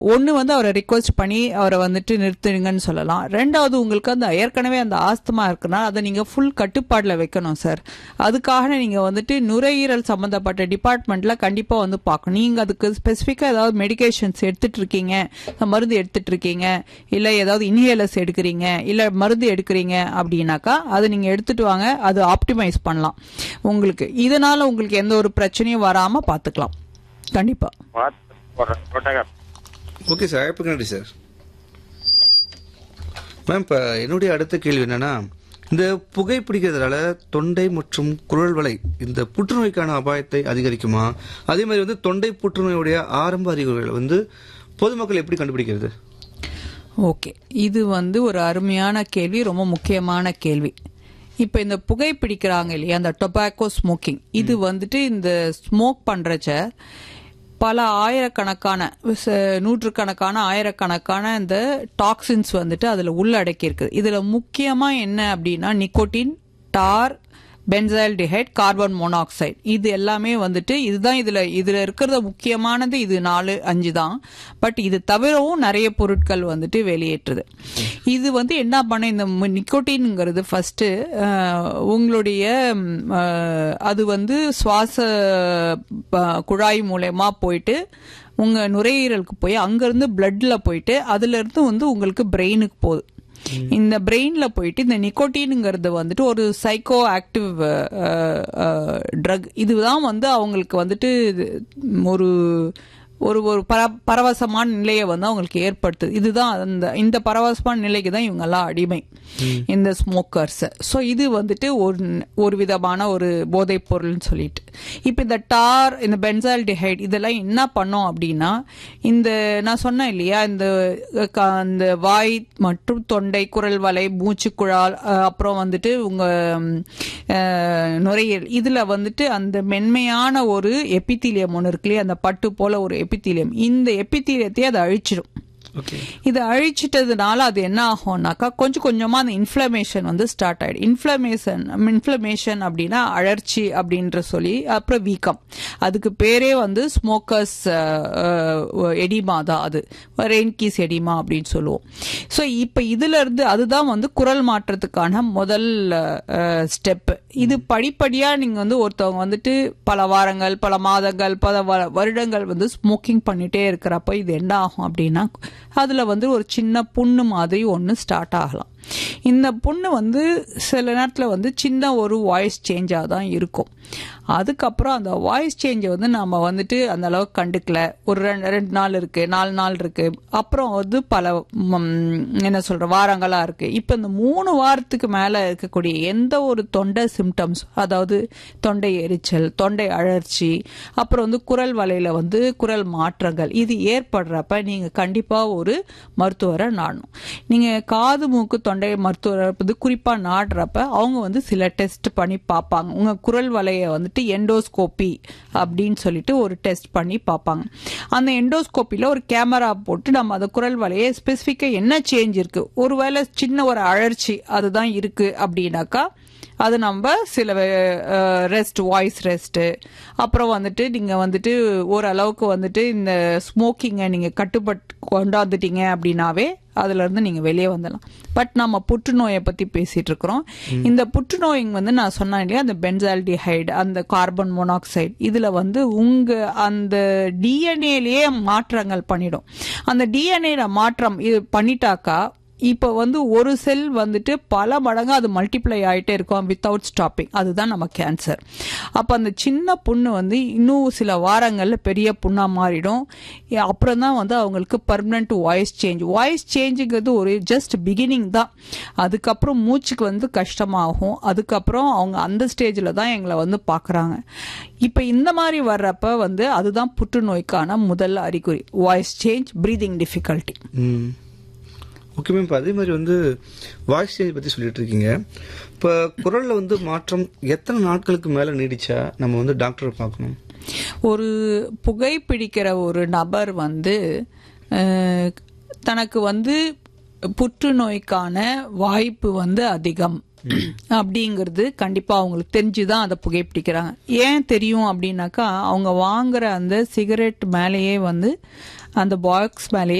ஒன்று வந்து அவரை ரிக்வெஸ்ட் பண்ணி அவரை வந்துட்டு நிறுத்துங்கன்னு சொல்லலாம் ரெண்டாவது உங்களுக்கு அந்த ஏற்கனவே அந்த ஆஸ்துமா இருக்குன்னா அதை நீங்கள் ஃபுல் கட்டுப்பாட்டில் வைக்கணும் சார் அதுக்காக நீங்கள் வந்துட்டு நுரையீரல் சம்மந்தப்பட்ட டிபார்ட்மெண்ட்டில் கண்டிப்பாக வந்து பார்க்கணும் நீங்கள் அதுக்கு ஸ்பெசிஃபிக்காக ஏதாவது மெடிகேஷன்ஸ் எடுத்துட்டு இருக்கீங்க மருந்து எடுத்துட்டு இருக்கீங்க இல்லை ஏதாவது இன்ஹேலர்ஸ் எடுக்கிறீங்க இல்லை மருந்து எடுக்கிறீங்க அப்படின்னாக்கா அதை நீங்கள் எடுத்துட்டு வாங்க அது ஆப்டிமைஸ் பண்ணலாம் உங்களுக்கு இதனால உங்களுக்கு எந்த ஒரு பிரச்சனையும் வராமல் பார்த்துக்கலாம் கண்டிப்பாக பார்த்து போடுறேன் போட்டாங்க ஓகே சார் அழைப்புக்கு நன்றி சார் மேம் இப்போ என்னுடைய அடுத்த கேள்வி என்னன்னா இந்த புகைப்பிடிக்கிறதுனால தொண்டை மற்றும் குரல் வலை இந்த புற்றுநோய்க்கான அபாயத்தை அதிகரிக்குமா அதே மாதிரி வந்து தொண்டை புற்றுநோயுடைய ஆரம்ப அறிகுறிகளை வந்து பொதுமக்கள் எப்படி கண்டுபிடிக்கிறது ஓகே இது வந்து ஒரு அருமையான கேள்வி ரொம்ப முக்கியமான கேள்வி இப்போ இந்த புகை பிடிக்கிறாங்க இல்லையா அந்த டொபாக்கோ ஸ்மோக்கிங் இது வந்துட்டு இந்த ஸ்மோக் பண்றச்ச பல ஆயிரக்கணக்கான ச- நூற்றுக்கணக்கான ஆயிரக்கணக்கான இந்த டாக்ஸின்ஸ் வந்துட்டு அதில் உள்ளடக்கி இருக்குது இதில் முக்கியமாக என்ன அப்படின்னா nicotine tar benzaldehyde carbon monoxide இது எல்லாமே வந்துட்டு இதுதான் இதுல இதுல இருக்கிறது முக்கியமானது இது நாலு அஞ்சு தான் பட் இது தவிரவும் நிறைய பொருட்கள் வந்துட்டு வெளியேற்றுது இது வந்து என்ன பண்ண இந்த நிக்கோட்டின்ங்கிறது ஃபர்ஸ்ட் உங்களுடைய ம், அஹ், அது வந்து சுவாச ப- குழாய் மூலயமா போயிட்டு உங்க நுரையீரலுக்கு போய் அங்கிருந்து பிளட்ல போயிட்டு அதுல இருந்து வந்து உங்களுக்கு பிரெயினுக்கு போகுது இந்த பிரெயின்ல போயிட்டு இந்த நிக்கோட்டின்ங்கிறது வந்துட்டு ஒரு சைக்கோ ஆக்டிவ் ட்ரக் இதுதான் வந்து அவங்களுக்கு வந்துட்டு இது ஒரு ஒரு ஒரு பர பரவசமான நிலையை வந்து அவங்களுக்கு ஏற்படுத்துது இதுதான் அந்த இந்த பரவசமான நிலைக்கு தான் இவங்கெல்லாம் அடிமை இந்த ஸ்மோக்கர்ஸ் ஸோ இது வந்துட்டு ஒரு ஒரு விதமான ஒரு போதைப் பொருள்னு சொல்லிட்டு இப்போ இந்த டார் இந்த பென்சால்டிஹைட் இதெல்லாம் என்ன பண்ணோம் அப்படின்னா இந்த நான் சொன்னேன் இல்லையா இந்த க- அந்த வாய் மற்றும் தொண்டை குரல் வலை மூச்சுக்குழால் அஹ், அப்புறம் வந்துட்டு உங்க ம், அஹ், நுரையீரல் இதுல வந்துட்டு அந்த மென்மையான ஒரு எபித்தீலியம் ஒன்று இருக்கு இல்லையா அந்த பட்டு போல ஒரு எபித்தீலியம் இந்த எபித்தீலியத்தை அதை அழிச்சிடும் ஓகே இதை அழிச்சிட்டதுனால அது என்ன ஆகும்னாக்கா கொஞ்சம் கொஞ்சமா அந்த இன்ஃப்ளமேஷன் வந்து ஸ்டார்ட் ஆயிடும் இன்ஃப்ளமேஷன் இன்ஃப்ளமேஷன் அப்படின்னா அழற்சி அப்படின்ற சொல்லி அப்புறம் வீக்கம் அதுக்கு பேரே வந்து ஸ்மோக்கர்ஸ் எடிமா தான் அது ரெயின்கீஸ் எடிமா அப்படின்னு சொல்லுவோம் ஸோ இப்போ இதுல இருந்து அதுதான் வந்து குரல் மாற்றத்துக்கான முதல் ஸ்டெப் இது படிப்படியா நீங்க வந்து ஒருத்தவங்க வந்துட்டு பல வாரங்கள் பல மாதங்கள் பல வ- வருடங்கள் வந்து ஸ்மோக்கிங் பண்ணிட்டே இருக்கிறப்ப இது என்ன ஆகும் அப்படின்னா அதுல வந்து ஒரு சின்ன புண்ணு மாதிரி ஒன்று ஸ்டார்ட் ஆகலாம் இந்த புண்ணு வந்து சில நேரத்தில் வந்து சின்ன ஒரு வாய்ஸ் சேஞ்சாக தான் இருக்கும் அதுக்கப்புறம் அந்த வாய்ஸ் சேஞ்சை வந்து நம்ம வந்துட்டு அந்த அளவுக்கு கண்டுக்கல ஒரு ரெண்டு ரெண்டு நாள் இருக்கு நாலு நாள் இருக்கு அப்புறம் வந்து பல ம், என்ன சொல்ற வாரங்களா இருக்கு இப்போ இந்த மூணு வாரத்துக்கு மேல இருக்கக்கூடிய எந்த ஒரு தொண்டை சிம்டம்ஸ் அதாவது தொண்டை எரிச்சல் தொண்டை அழற்சி அப்புறம் வந்து குரல் வலையில வந்து குரல் மாற்றங்கள் இது ஏற்படுறப்ப நீங்க கண்டிப்பா ஒரு மருத்துவரை நாடணும் நீங்க காது மூக்கு தொண்டை மருத்துவரை வந்து குறிப்பா நாடுறப்ப அவங்க வந்து சில டெஸ்ட் பண்ணி பார்ப்பாங்க உங்க குரல் வலையை வந்துட்டு எண்டோஸ்கோபி அப்படின்னு சொல்லிட்டு ஒரு டெஸ்ட் பண்ணி பார்ப்பாங்க அந்த எண்டோஸ்கோப்பில ஒரு கேமரா போட்டு நம்ம அந்த குரல் வலையை ஸ்பெசிஃபிக்கா என்ன சேஞ்ச் இருக்கு ஒருவேளை சின்ன ஒரு அழற்சி அதுதான் இருக்கு அப்படின்னாக்கா அது நம்ம சில ரெஸ்ட் வாய்ஸ் ரெஸ்ட்டு அப்புறம் வந்துட்டு நீங்கள் வந்துட்டு ஓரளவுக்கு வந்துட்டு இந்த ஸ்மோக்கிங்கை நீங்கள் கட்டுப்பட்டு கொண்டாந்துட்டீங்க அப்படின்னாவே அதுல இருந்து நீங்க வெளியே வந்துடலாம் பட் நம்ம புற்றுநோயை பத்தி பேசிட்டு இருக்கிறோம் இந்த புற்றுநோய் வந்து நான் சொன்னேன் இல்லையா அந்த பென்சால்டிஹைடு அந்த கார்பன் மோனாக்சைடு இதுல வந்து உங்க அந்த டிஎன்ஏலயே மாற்றங்கள் பண்ணிடும் அந்த டிஎன்ஏல மாற்றம் இது பண்ணிட்டாக்கா இப்போ வந்து ஒரு செல் வந்துட்டு பல மடங்கு அது மல்டிப்ளை ஆயிட்டே இருக்கும் வித்தவுட் ஸ்டாப்பிங் அதுதான் நம்ம கேன்சர் அப்போ அந்த சின்ன புண்ணு வந்து இன்னும் சில வாரங்களில் பெரிய புண்ணா மாறிடும் ஏ- அப்புறம் தான் வந்து அவங்களுக்கு பர்மனன்ட் வாய்ஸ் சேஞ்ச் வாய்ஸ் சேஞ்சுங்கிறது ஒரு ஜஸ்ட் பிகினிங் தான் அதுக்கப்புறம் மூச்சுக்கு வந்து கஷ்டமாகும் அதுக்கப்புறம் அவங்க அந்த ஸ்டேஜில் தான் எங்களை வந்து பார்க்குறாங்க இப்போ இந்த மாதிரி வர்றப்ப வந்து அதுதான் புற்றுநோய்க்கான முதல் அறிகுறி voice change breathing difficulty hmm okay ma'am இப்போ அதே மாதிரி வந்து வாய்ஸ் சேஞ்ச் பற்றி சொல்லிட்டு இருக்கீங்க இப்போ குரலில் வந்து மாற்றம் எத்தனை நாட்களுக்கு மேலே நீடிச்சா நம்ம வந்து டாக்டரை பார்க்கணும் ஒரு புகைப்பிடிக்கிற ஒரு நபர் வந்து அஹ், தனக்கு வந்து புற்றுநோய்க்கான வாய்ப்பு வந்து அதிகம் அப்படிங்கிறது கண்டிப்பா அவங்களுக்கு தெரிஞ்சுதான் அதை புகைப்பிடிக்கிறாங்க ஏன் தெரியும் அப்படின்னாக்கா அவங்க வாங்குற அந்த சிகரெட் மேலேயே வந்து அந்த பாக்ஸ் மேலேயே